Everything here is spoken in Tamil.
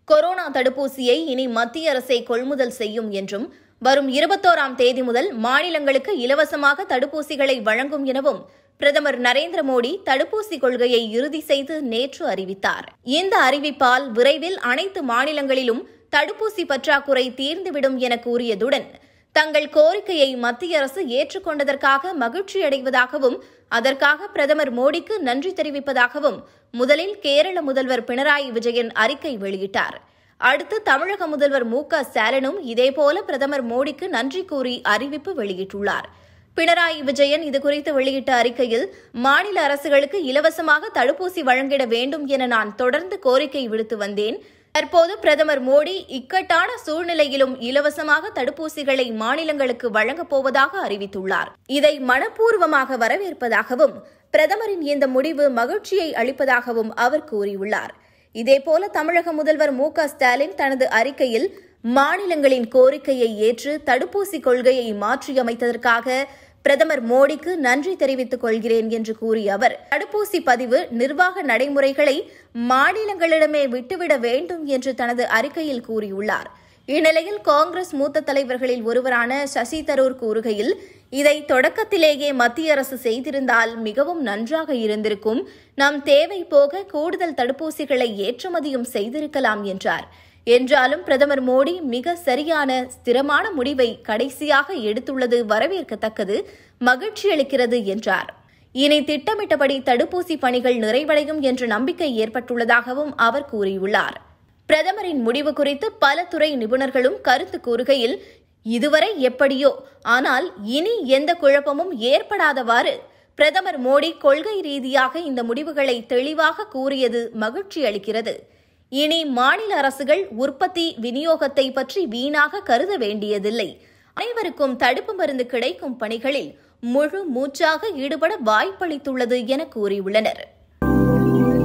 கொரோனா தடுப்பூசியை இனி மத்திய அரசே கொள்முதல் செய்யும் என்றும் வரும் இருபத்தோராம் தேதி முதல் மாநிலங்களுக்கு இலவசமாக தடுப்பூசிகளை வழங்கும் எனவும் பிரதமர் நரேந்திர மோடி தடுப்பூசி கொள்கையை இறுதி செய்து நேற்று அறிவித்தார் இந்த அறிவிப்பால் விரைவில் அனைத்து மாநிலங்களிலும் தடுப்பூசி பற்றாக்குறை தீர்ந்துவிடும் என கூறியதுடன் தங்கள் கோரிக்கையை மத்திய அரசு ஏற்றுக்கொண்டதற்காக மகிழ்ச்சியடைவதாகவும் அதற்காக பிரதமர் மோடிக்கு நன்றி தெரிவிப்பதாகவும் முதலில் கேரள முதல்வர் பினராயி விஜயன் அறிக்கை வெளியிட்டார் அடுத்து தமிழக முதல்வர் மு க ஸ்டாலினும் இதேபோல பிரதமர் மோடிக்கு நன்றி கூறி அறிவிப்பு வெளியிட்டுள்ளார் பினராயி விஜயன் இதுகுறித்து வெளியிட்ட அறிக்கையில் மாநில அரசுகளுக்கு இலவசமாக தடுப்பூசி வழங்கிட வேண்டும் என நான் தொடர்ந்து கோரிக்கை விடுத்து வந்தேன் தற்போது பிரதமர் மோடி இக்கட்டான சூழ்நிலையிலும் இலவசமாக தடுப்பூசிகளை மாநிலங்களுக்கு வழங்கப் போவதாக அறிவித்துள்ளார் இதை மனப்பூர்வமாக வரவேற்பதாகவும் பிரதமரின் இந்த முடிவு மகிழ்ச்சியை அளிப்பதாகவும் அவர் கூறியுள்ளார் இதேபோல தமிழக முதல்வர் மு க ஸ்டாலின் தனது அறிக்கையில் மாநிலங்களின் கோரிக்கையை ஏற்று தடுப்பூசி கொள்கையை மாற்றியமைத்ததற்காக பிரதமர் மோடிக்கு நன்றி தெரிவித்துக் கொள்கிறேன் என்று கூறிய அவர் தடுப்பூசி பதிவு நிர்வாக நடைமுறைகளை மாநிலங்களிடமே விட்டுவிட வேண்டும் என்று தனது அறிக்கையில் கூறியுள்ளார் இந்நிலையில் காங்கிரஸ் மூத்த தலைவர்களில் ஒருவரான சசி தரூர் கூறுகையில் இதை தொடக்கத்திலேயே மத்திய அரசு செய்திருந்தால் மிகவும் நன்றாக இருந்திருக்கும் நம் தேவை போக கூடுதல் தடுப்பூசிகளை ஏற்றுமதியும் செய்திருக்கலாம் என்றார் என்றாலும் பிரதமர் மோடி மிக சரியான ஸ்திரமான முடிவை கடைசியாக எடுத்துள்ளது வரவேற்கத்தக்கது மகிழ்ச்சியளிக்கிறது என்றார் இனி திட்டமிட்டபடி தடுப்பூசி பணிகள் நிறைவடையும் என்ற நம்பிக்கை ஏற்பட்டுள்ளதாகவும் அவர் கூறியுள்ளார் பிரதமரின் முடிவு குறித்து பல துறை நிபுணர்களும் கருத்து கூறுகையில் இதுவரை எப்படியோ ஆனால் இனி எந்த குழப்பமும் ஏற்படாதவாறு பிரதமர் மோடி கொள்கை ரீதியாக இந்த முடிவுகளை தெளிவாக கூறியது மகிழ்ச்சி அளிக்கிறது இனி மாநில அரசுகள் உற்பத்தி விநியோகத்தை பற்றி வீணாக கருத வேண்டியதில்லை அனைவருக்கும் தடுப்பு மருந்து கிடைக்கும் பணிகளில் முழு மூச்சாக ஈடுபட வாய்ப்பளித்துள்ளது என கூறியுள்ளனர்